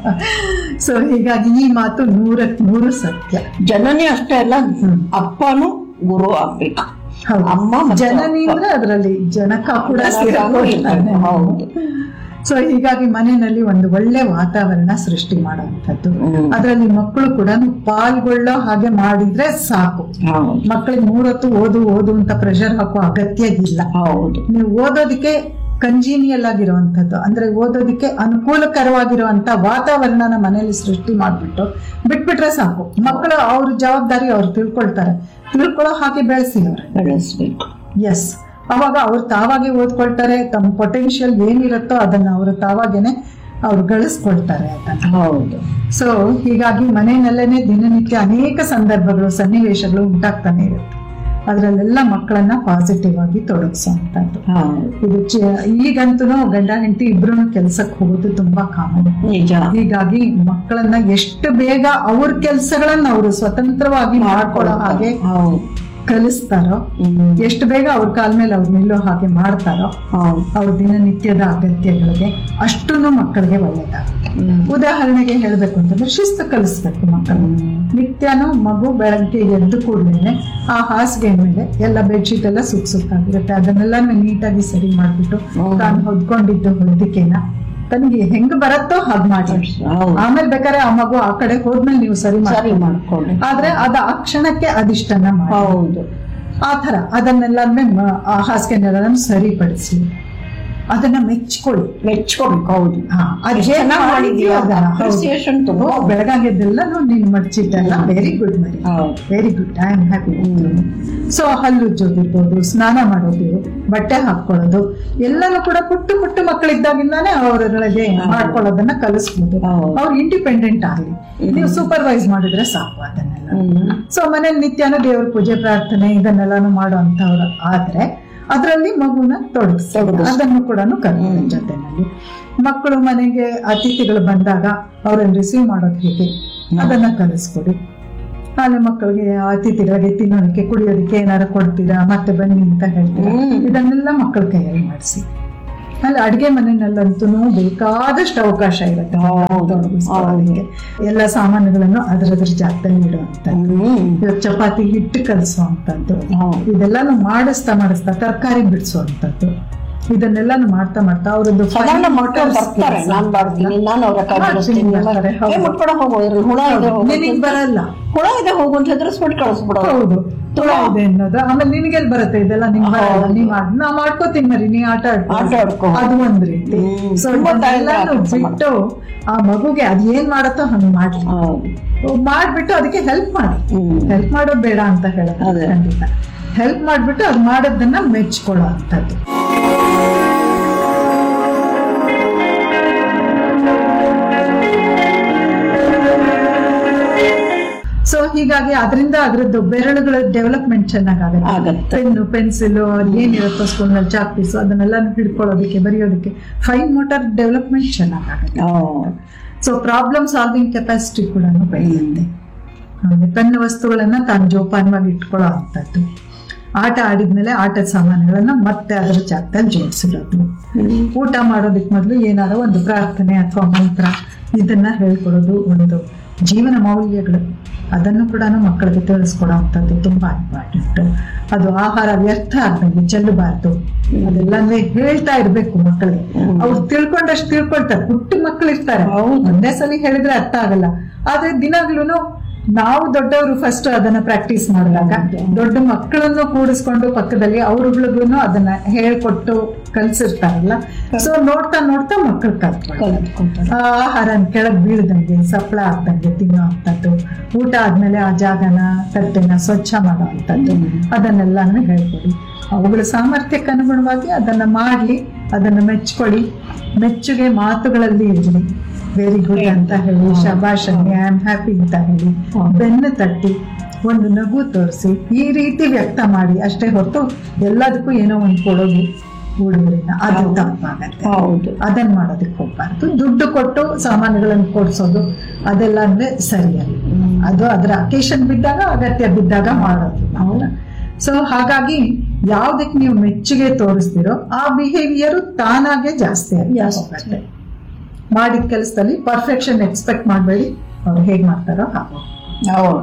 ಸೊ ಹೀಗಾಗಿ ಈ ಮಾತು ನೂರಕ್ ನೂರು ಸತ್ಯ ಜನನಿ ಅಷ್ಟೇ ಅಲ್ಲ ಅಪ್ಪನು ಗುರು ಆಗ್ಬೇಕು ಹೌದು ಅಮ್ಮ ಮತ್ತು ಜನನಿ ಅಪ್ಪ. ಅಂದ್ರೆ ಅದರಲ್ಲಿ ಜನಕ ಕೂಡ ಜನಕನೂ ಇರ್ತಾನೆ. ಹೌದು ಸೊ ಹೀಗಾಗಿ ಮನೆಯಲ್ಲಿ ಒಂದು ಒಳ್ಳೆ ವಾತಾವರಣ ಸೃಷ್ಟಿ ಮಾಡುವಂಥದ್ದು ಹ್ಮ್. ಅದರಲ್ಲಿ ಮಕ್ಕಳು ಕೂಡ ಪಾಲ್ಗೊಳ್ಳೋ ಹಾಗೆ ಮಾಡಿದ್ರೆ ಸಾಕು ಹೌದು ಮಕ್ಕಳಿಗೆ ಮೂರೊತ್ತು ಓದು ಓದು ಅಂತ ಪ್ರೆಷರ್ ಹಾಕೋ ಅಗತ್ಯ ಇಲ್ಲ ಹೌದು ನೀವು ಓದೋದಕ್ಕೆ ಕಂಜೀನಿಯಲ್ ಆಗಿರುವಂಥದ್ದು ಅಂದ್ರೆ ಓದೋದಕ್ಕೆ ಅನುಕೂಲಕರವಾಗಿರುವಂತ ವಾತಾವರಣನ ಮನೆಯಲ್ಲಿ ಸೃಷ್ಟಿ ಮಾಡ್ಬಿಟ್ಟು ಬಿಟ್ಬಿಟ್ರೆ ಸಾಕು ಮಕ್ಕಳು ಅವ್ರ ಜವಾಬ್ದಾರಿ ಅವ್ರು ತಿಳ್ಕೊಳ್ತಾರೆ ತಿಳ್ಕೊಳ್ಳೋ ಹಾಗೆ ಬೆಳೆಸಿ ಅವ್ರೆ ಬೆಳೆಸ್ಬೇಕು ಎಸ್ ಅವಾಗ ಅವ್ರು ತಾವಾಗೆ ಓದ್ಕೊಳ್ತಾರೆ ತಮ್ಮ ಪೊಟೆನ್ಶಿಯಲ್ ಏನಿರುತ್ತೋ ಅದನ್ನ ಅವರು ತಾವಾಗೇನೆ ಅವ್ರು ಗಳಿಸ್ಕೊಳ್ತಾರೆ ಅದನ್ನ ಹೌದು ಸೊ ಹೀಗಾಗಿ ಮನೆಯಲ್ಲೇನೆ ದಿನನಿತ್ಯ ಅನೇಕ ಸಂದರ್ಭಗಳು ಸನ್ನಿವೇಶಗಳು ಉಂಟಾಗ್ತಾನೆ ಇರುತ್ತೆ ಅದರಲ್ಲೆಲ್ಲ ಮಕ್ಕಳನ್ನ ಪಾಸಿಟಿವ್ ಆಗಿ ತೊಡಗಿಸುವಂತದ್ದು ಹೌದು ಇದು ಚ- ಈಗಂತೂ ಗಂಡ ಹೆಂಡತಿ ಇಬ್ರು ಕೆಲ್ಸಕ್ಕೆ ಹೋಗೋದು ತುಂಬಾ ಕಾಮನ್ ನಿಜ ಹೀಗಾಗಿ ಮಕ್ಕಳನ್ನ ಎಷ್ಟು ಬೇಗ ಅವ್ರ ಕೆಲ್ಸಗಳನ್ನ ಅವರು ಸ್ವತಂತ್ರವಾಗಿ ಮಾಡ್ಕೊಳ್ಳೋ ಹಾಗೆ ಹೌದು ಕಲಿಸ್ತಾರೋ ಹ್ಮ್ ಎಷ್ಟು ಬೇಗ ಅವ್ರ ಕಾಲ ಮೇಲೆ ಅವ್ರು ನಿಲ್ಲೋ ಹಾಗೆ ಮಾಡ್ತಾರೋ ಹೌದು ಅವ್ರ ದಿನನಿತ್ಯದ ಅಗತ್ಯಗಳಿಗೆ ಅಷ್ಟೂ ಮಕ್ಕಳಿಗೆ ಒಳ್ಳೇದಾಗುತ್ತೆ ಹ್ಮ್ ಉದಾಹರಣೆಗೆ ಹೇಳ್ಬೇಕು ಅಂತಂದ್ರೆ ಶಿಸ್ತು ಕಲಿಸ್ಬೇಕು ಮಕ್ಕಳು ನಿತ್ಯನೂ ಮಗು ಬೆಳಗ್ಗೆ ಎದ್ದು ಕೂಡಲೇ ಆ ಹಾಸಿಗೆ ಮೇಲೆ ಎಲ್ಲ ಬೆಡ್ಶೀಟ್ ಎಲ್ಲ ಸುಕ್ ಸುಕ್ಕಾಗಿರುತ್ತೆ ಅದನ್ನೆಲ್ಲ ನೀಟಾಗಿ ಸರಿ ಮಾಡ್ಬಿಟ್ಟು ಹ್ಮ್. ತಾನು ಹೊದ್ಕೊಂಡಿದ್ದು ಹೊದಿಕೆನ ತನಗೆ ಹೆಂಗ್ ಬರತ್ತೋ ಹಾಗ್ ಮಾಡಿ ಹೌದು ಆಮೇಲೆ ಬೇಕಾದ್ರೆ ಆ ಮಗು ಆ ಕಡೆ ಹೋದ್ಮೇಲೆ ನೀವು ಸರಿ ಸರಿ ಮಾಡಿ ಮಾಡ್ಕೊಳ್ಳಿ ಆದ್ರೆ ಅದ ಆ ಕ್ಷಣಕ್ಕೆ ಅದಿಷ್ಟನ್ನ ಮಾಡಿ ಹೌದು ಆ ತರ ಅದನ್ನೆಲ್ಲ ಆ ಹಾಸಿಗೆನೆಲ್ಲ ಸರಿಪಡಿಸಿ ಅದನ್ನ ಮೆಚ್ಕೊಳ್ಳಿ ಮೆಚ್ಕೋಬೇಕು ಹೌದು ಹಾ, ಅದ್ ಎಷ್ಟ್ ಹೇಗ್ ಚೆನ್ನಾಗ್ ಮಾಡಿದ್ಯೋ ಮಾಡಿದ್ಯೋ ಅದನ್ನ, ಹೌದು. appreciation ತುಂಬಾ. ಓ, ಬೆಳಗಾಗೆದ್ದೆಲ್ಲ ನೀನ್ ಮಡ್ಚಿದ್ದೆಲ್ಲ ವೆರಿ ಗುಡ್ ಮರಿ ಹೌದು. Very good I am happy so ಹಲ್ಲು ಉಜ್ಜೋದಿರ್ಬೋದು ಸ್ನಾನ ಮಾಡೋದು ಬಟ್ಟೆ ಹಾಕೊಳ್ಳೋದು ಎಲ್ಲಾನು ಕೂಡ ಪುಟ್ಟು ಪುಟ್ಟು ಮಕ್ಕಳಿದ್ದಾಗಿಂದಾನೇ ಅವರೊಳಗೆ ಮಾಡ್ಕೊಳ್ಳೋದನ್ನ ಕಲಿಸ್ಬೋದು ಹೌದು. ಅವ್ರು ಇಂಡಿಪೆಂಡೆಂಟ್ ಆಗಲಿ ನೀವು ಸೂಪರ್ವೈಸ್ ಮಾಡಿದ್ರೆ ಸಾಕು ಅದನ್ನೆಲ್ಲ ಹ್ಮ್. ಸೊ ಮನೇಲಿ ನಿತ್ಯನೂ ದೇವ್ರ ಪೂಜೆ ಪ್ರಾರ್ಥನೆ ಇದನ್ನೆಲ್ಲಾನು ಮಾಡೋ ಅಂತವ್ರು ಆದ್ರೆ ಅದರಲ್ಲಿ ಮಗುನ ತೊಡಗಿಸಿ ತೊಡಗಿಸಿ. ಅದನ್ನು ಕೂಡ ಕರ್ಕೊಂಡು ಜೊತೆನಲ್ಲಿ ಮಕ್ಕಳು ಮನೆಗೆ ಅತಿಥಿಗಳು ಬಂದಾಗ ಅವ್ರನ್ನ ರಿಸೀವ್ ಮಾಡೋದು ಹೇಗೆ ಅದನ್ನ ಕಲಿಸ್ಕೊಡಿ ಆಮೇಲೆ ಮಕ್ಕಳಿಗೆ ಅತಿಥಿಗಳಿಗೆ ತಿನ್ನೋದಕ್ಕೆ ಕುಡಿಯೋದಕ್ಕೆ ಏನಾರ ಕೊಡ್ತೀರಾ ಮತ್ತೆ ಬನ್ನಿ ಅಂತ ಹೇಳ್ತೀರಾ ಹ್ಮ್. ಇದನ್ನೆಲ್ಲ ಮಕ್ಕಳ ಕೈಯಲ್ಲಿ ಮಾಡಿಸಿ ಅಲ್ಲಿ ಅಡಿಗೆ ಮನೆಯಲ್ಲಂತೂ ಬೇಕಾದಷ್ಟು ಅವಕಾಶ ಇರುತ್ತೆ ಹೌದು. ತೊಡಗಿಸ್ಕೊಳ್ಳೋದಕ್ಕೆ ಎಲ್ಲ ಸಾಮಾನುಗಳನ್ನು ಅದರದ್ರ ಜಾಗದಲ್ಲಿ ಇಡುವಂಥದ್ದು ಹ್ಮ್ ಇವಾಗ ಚಪಾತಿ ಹಿಟ್ಟು ಕಲಿಸುವಂಥದ್ದು ಹೌದು. ಇದೆಲ್ಲಾನು ಮಾಡಿಸ್ತಾ ಮಾಡಿಸ್ತಾ ತರಕಾರಿ ಬಿಡಿಸುವಂಥದ್ದು ಇದನ್ನೆಲ್ಲಾನು ಮಾಡ್ತಾ ಮಾಡ್ತಾ ಅವರದ್ದು ಸಾಧಾರಣ ಮಕ್ಕಳು ಬರ್ತಾರೆ ನಾನ್ ಮಾಡ್ತೀನಿ ನಾನು ಅವ್ರ ಕೈ ಮಾಡ್ತೀನಿ ಬಿಡಿಸ್ತೀನಿ ಬರ್ತಾರೆ, ಹೌದು. ಏ ಮುಟ್ಕೊಡಕ್ ಹೋಗು ಇದ್ರಲ್ಲಿ ಹುಳ ಇದೆ ಹೋಗು ನಿನಗ್ ಬರಲ್ಲ ಹುಳ ಇದೆ ಹೋಗು ಅಂತ ಹೆದರ್ಸ್ಬಿಟ್ಟು ಕಳಿಸ್ಬಿಡೋದು ಹೌದು ತುಳ ಇದೆ ಅನ್ನೋದು ಆಮೇಲೆ ನಿನಗೆಲ್ ಬರುತ್ತೆ ಇದೆಲ್ಲ ನಿಂಗ್ ಬರಲ್ಲ ನೀ ಮಾಡ್ ನಾ ಮಾಡ್ಕೋತೀನಿ ಮರಿ ನೀ ಆಟ ಆಡ್ಕೊ. ಆಟ ಆಡ್ಕೊ. ಅದು ಒಂದ್ ರೀತಿ ಹ್ಮ್. ಸೊ ತುಂಬಾ ತಾಯಿಲ್ಲ ಕೆಲ್ಸ ಬಿಟ್ಟು ಆ ಮಗುಗೆ ಅದ್ ಏನ್ ಮಾಡತ್ತೋ ಹಂಗ್ ಮಾಡ್ಲಿ ಹೌದು ಮಾಡ್ಬಿಟ್ಟು ಅದಕ್ಕೆ ಹೆಲ್ಪ್ ಮಾಡಿ ಹ್ಮ್. ಹೆಲ್ಪ್ ಮಾಡೋದು ಬೇಡ ಅಂತ ಹೇಳೋದು ಅದೇ. ಖಂಡಿತ ಹೆಲ್ಪ್ ಮಾಡ್ಬಿಟ್ಟು ಅದ್ ಮಾಡೋದನ್ನ ಮೆಚ್ಕೊಳ್ಳೋ ಅಂತದ್ದು ಸೊ ಹೀಗಾಗಿ ಅದರಿಂದ ಅದ್ರದ್ದು ಬೆರಳುಗಳ ಡೆವಲಪ್ಮೆಂಟ್ ಚೆನ್ನಾಗಾಗುತ್ತೆ ಆಗತ್ತೆ. ಪೆನ್ನು ಪೆನ್ಸಿಲ್ ಏನಿರುತ್ತೋ ಸ್ಕೂಲ್ನಲ್ಲಿ ಚಾಕ್ ಪೀಸು ಅದನ್ನೆಲ್ಲ ಹಿಡ್ಕೊಳ್ಳೋದಕ್ಕೆ ಬರೆಯೋದಕ್ಕೆ ಫೈನ್ ಮೋಟಾರ್ ಡೆವಲಪ್ಮೆಂಟ್ ಚೆನ್ನಾಗಾಗುತ್ತೆ ಹೌದು. ಸೊ ಪ್ರಾಬ್ಲಮ್ ಸಾಲ್ವಿಂಗ್ ಕೆಪಾಸಿಟಿ ಕೂಡ ಬೆಳೆಯುತ್ತೆ ಆಮೇಲೆ ತನ್ನ ವಸ್ತುಗಳನ್ನ ತಾನು ಜೋಪಾನವಾಗಿ ಇಟ್ಕೊಳ್ಳೋ ಅಂಥದ್ದು ಆಟ ಆಡಿದ್ಮೇಲೆ ಆಟದ ಸಾಮಾನುಗಳನ್ನ ಮತ್ತೆ ಅದರ ಜಾಗದಲ್ಲಿ ಜೋಡಿಸಿಡೋದು ಊಟ ಮಾಡೋದಕ್ಕೆ ಮೊದಲು ಏನಾರ ಒಂದು ಪ್ರಾರ್ಥನೆ ಅಥವಾ ಮಂತ್ರ ಇದನ್ನ ಹೇಳ್ಕೊಡೋದು ಒಂದು ಜೀವನ ಮೌಲ್ಯಗಳು ಅದನ್ನು ಕೂಡ ಮಕ್ಕಳಿಗೆ ತಿಳಿಸ್ಕೊಡೋ ಅಂಥದ್ದು ತುಂಬಾ ಇಂಪಾರ್ಟೆಂಟ್ ಅದು ಆಹಾರ ವ್ಯರ್ಥ ಆಗ್ದಂಗೆ ಚೆಲ್ಲಬಾರ್ದು ಅದೆಲ್ಲ ಅಂದ್ರೆ ಹೇಳ್ತಾ ಇರ್ಬೇಕು ಮಕ್ಕಳಿಗೆ ಅವ್ರು ತಿಳ್ಕೊಂಡಷ್ಟು ತಿಳ್ಕೊಳ್ತಾರೆ ಪುಟ್ಟ ಮಕ್ಕಳು ಇರ್ತಾರೆ ಹೌದು. ಒಂದೇ ಸಲ ಹೇಳಿದ್ರೆ ಅರ್ಥ ಆಗಲ್ಲ ಆದ್ರೆ ದಿನಾಗ್ಲೂ ನಾವು ದೊಡ್ಡವರು ಫಸ್ಟ್ ಅದನ್ನ ಪ್ರಾಕ್ಟೀಸ್ ಮಾಡಿದಾಗ ದೊಡ್ಡ ಮಕ್ಕಳನ್ನು ಕೂಡಿಸ್ಕೊಂಡು ಪಕ್ಕದಲ್ಲಿ ಅವ್ರುಗಳಿಗೂ ಅದನ್ನ ಹೇಳ್ಕೊಟ್ಟು ಕಲ್ಸಿರ್ತಾರಲ್ಲ ಸೊ ನೋಡ್ತಾ ನೋಡ್ತಾ ಮಕ್ಕಳು ಕಲ್ತ್ಕೊಳ್ತಾರೆ ಕಲ್ತ್ಕೊಳ್ತಾರೆ. ಆ ಆಹಾರ ಕೆಳಗ್ ಬೀಳ್ದಂಗೆ ಸಪ್ಳ ಆಗ್ದಂಗೆ ತಿನ್ನೋ ಅಂಥದ್ದು ಊಟ ಆದ್ಮೇಲೆ ಆ ಜಾಗನ ತಟ್ಟೆನ ಸ್ವಚ್ಛ ಮಾಡೋ ಅಂಥದ್ದು ಅದನ್ನೆಲ್ಲಾನು ಹೇಳ್ಕೊಡಿ ಅವುಗಳ ಸಾಮರ್ಥ್ಯಕ್ಕೆ ಅನುಗುಣವಾಗಿ ಅದನ್ನ ಮಾಡ್ಲಿ ಅದನ್ನ ಮೆಚ್ಕೊಳ್ಳಿ ಮೆಚ್ಚುಗೆ ಮಾತುಗಳಲ್ಲಿ ಇರಲಿ ವೆರಿ ಗುಡ್ ಅಂತ ಹೇಳಿ ಶಬಾಷ್ ಐ ಆಮ್ ಹ್ಯಾಪಿ ಅಂತ ಹೇಳಿ ಬೆನ್ನು ತಟ್ಟಿ ಒಂದು ನಗು ತೋರಿಸಿ ಈ ರೀತಿ ವ್ಯಕ್ತ ಮಾಡಿ ಅಷ್ಟೇ ಹೊರತು ಎಲ್ಲದಕ್ಕೂ ಏನೋ ಒಂದು ಕೊಡೋದು ಉಡುಗೊರೆನ ಅದು ತಪ್ಪಾಗತ್ತೆ ಹೌದು ಅದನ್ನ ಮಾಡೋದಕ್ಕೆ ಹೋಗ್ಬಾರ್ದು ದುಡ್ಡು ಕೊಟ್ಟು ಸಾಮಾನುಗಳನ್ನು ಕೊಡ್ಸೋದು ಅದೆಲ್ಲ ಅಂದ್ರೆ ಸರಿಯಲ್ಲ ಅದು ಅದರ ಅಕೇಶನ್ ಬಿದ್ದಾಗ ಅಗತ್ಯ ಬಿದ್ದಾಗ ಮಾಡೋದು ಮಾತ್ರ ಸೊ ಹಾಗಾಗಿ ಯಾವ್ದಕ್ಕೆ ನೀವು ಮೆಚ್ಚುಗೆ ತೋರಿಸ್ತೀರೋ ಆ ಬಿಹೇವಿಯರ್ ತಾನಾಗೆ ಜಾಸ್ತಿ ಆಗಿ ಜಾಸ್ತಿ. ಹೋಗುತ್ತೆ ಮಾಡಿದ ಕೆಲಸದಲ್ಲಿ ಪರ್ಫೆಕ್ಷನ್ ಎಕ್ಸ್ಪೆಕ್ಟ್ ಮಾಡಬೇಡಿ ಅವ್ರು ಹೇಗ್ ಮಾಡ್ತಾರೋ ಹಾಗೆ ಹೌದು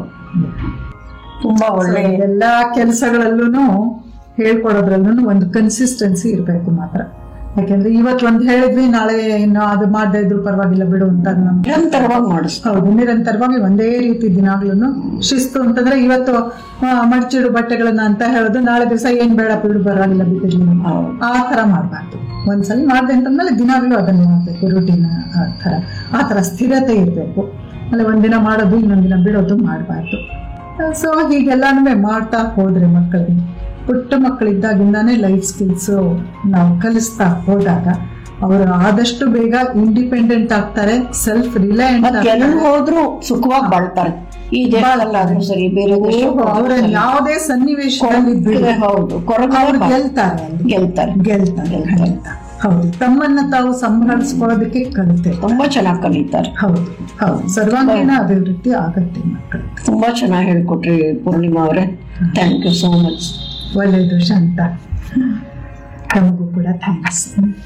ತುಂಬಾ ಒಳ್ಳೆ ಎಲ್ಲಾ ಕೆಲಸಗಳಲ್ಲೂ ಹೇಳ್ಕೊಡೋದ್ರಲ್ಲೂ ಒಂದು ಕನ್ಸಿಸ್ಟೆನ್ಸಿ ಇರಬೇಕು ಮಾತ್ರ ಯಾಕೆಂದ್ರೆ ಇವತ್ತು ಒಂದ್ ಹೇಳಿದ್ವಿ ನಾಳೆ ಇನ್ನು ಅದು ಮಾಡದೇ ಇದ್ರು ಪರವಾಗಿಲ್ಲ ಬಿಡು ಅಂತ ನಮ್ಗೆ ನಿರಂತರವಾಗಿ ಮಾಡಿಸ್ತಾರೆ ಹೌದು ನಿರಂತರವಾಗಿ ಒಂದೇ ರೀತಿ ದಿನಾಗ್ಲೂ ಶಿಸ್ತು ಅಂತಂದ್ರೆ ಇವತ್ತು ಆ, ಮಡ್ಚಿಡು ಬಟ್ಟೆಗಳನ್ನ ಅಂತ ಹೇಳೋದು ನಾಳೆ ದಿವಸ ಏನ್ ಬೇಡ ಬಿಡು ಬರವಾಗಿಲ್ಲ ಬಿಟ್ಟಿರ್ಲಿ ಹೌದು. ಆ ತರ ಮಾಡ್ಬಾರ್ದು ಒಂದ್ಸಲ ಮಾಡ್ದೆ ಅಂತಂದ್ಮೇಲೆ ದಿನಾಗ್ಲೂ ಅದನ್ನ ಮಾಡ್ಬೇಕು ರೂಟೀನ್ ಆ ತರ ಆ ತರ ಸ್ಥಿರತೆ ಇರ್ಬೇಕು ಆಮೇಲೆ ಒಂದಿನ ಮಾಡೋದು ಇನ್ನೊಂದಿನ ಬಿಡೋದು ಮಾಡಬಾರ್ದು ಸೊ ಹೀಗೆಲ್ಲಾನು ಮಾಡ್ತಾ ಹೋದ್ರೆ ಮಕ್ಕಳಿಗೆ ಪುಟ್ಟ ಮಕ್ಕಳಿದ್ದಾಗಿಂದಾನೇ ಲೈಫ್ ಸ್ಕಿಲ್ಸ್ ನಾವು ಕಲಿಸ್ತಾ ಹೋದಾಗ ಅವರು ಆದಷ್ಟು ಬೇಗ ಇಂಡಿಪೆಂಡೆಂಟ್ ಆಗ್ತಾರೆ ಸೆಲ್ಫ್ ರಿಲಯಂಟ್ ಮತ್ತೆ ಎಲ್ಲಿ ಹೋದ್ರು ಸುಖವಾಗಿ ಬಾಳ್ತಾರೆ ಈ ದೇಶದಲ್ಲಾದ್ರೂ ಸರಿ ಬೇರೆ ಅವರ ಯಾವುದೇ ಸನ್ನಿವೇಶದಲ್ಲಿ ಬಿಡಿ, ಹೌದು ಅವ್ರು ಕೊರಗ ಗೆಲ್ತಾರೆ ಅಲ್ಲಿ ಗೆಲ್ತಾರೆ ಗೆಲ್ತಾರೆ ಖಂಡಿತ. ಹೌದು ತಮ್ಮನ್ನ ತಾವು ಸಂಭಾಳಿಸ್ಕೊಳ್ಳೋದಕ್ಕೆ ಕಲಿತೆ ತುಂಬಾ ಚೆನ್ನಾಗಿ ಕಲಿತಾರೆ ಹೌದು ಹೌದು ಸರ್ವಾಂಗೀಣ ಅಭಿವೃದ್ಧಿ ಆಗತ್ತೆ ಮಕ್ಕಳು ತುಂಬಾ ಚೆನ್ನಾಗಿ ಹೇಳ್ಕೊಟ್ರಿ ಪೂರ್ಣಿಮಾ ಅವರೇ ಥ್ಯಾಂಕ್ ಯು ಸೋ ಮಚ್ ಒಳ್ಳೆಯದು ಶಾಂತ ತಮಗೂ ಕೂಡ ಥ್ಯಾಂಕ್ಸ್